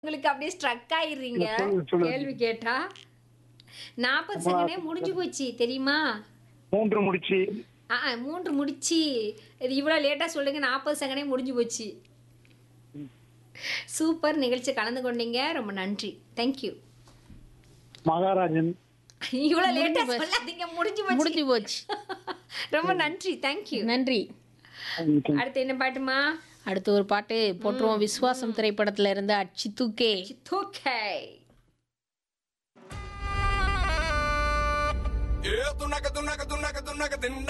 உங்களுக்கு அப்படியே ஸ்ட்ரக் ஆயிடுறீங்க சொல்லுங்க, சொல்லுங்க. கேள்வி கேட்டா நாற்பது செகண்டே முடிஞ்சு போச்சு தெரியுமா மூன்று முடிச்சு ஆ ஆ, மூன்று முடிச்சு இது இவ்வளோ லேட்டாக சொல்லுங்க நாற்பது செகண்டே முடிஞ்சு போச்சு சூப்பர் நிகழ்ச்சி கலந்து கொண்டீங்க ரொம்ப நன்றி தேங்க்யூ மகாராஜன் இவ்வளோ முடிஞ்சு லேட்டாக போச்சு. சொல்லாதீங்க முடிஞ்சு போச்சு முடிஞ்சு போச்சு ரொம்ப நன்றி தேங்க்யூ நன்றி அடுத்து என்ன பாட்டுமா அடுத்து ஒரு பாட்டு போட்டுருவோம் விஸ்வாசம் திரைப்படத்துல இருந்து அச்சி தூக்கே okay Yeah, tunaka tunaka tunaka tunaka tunaka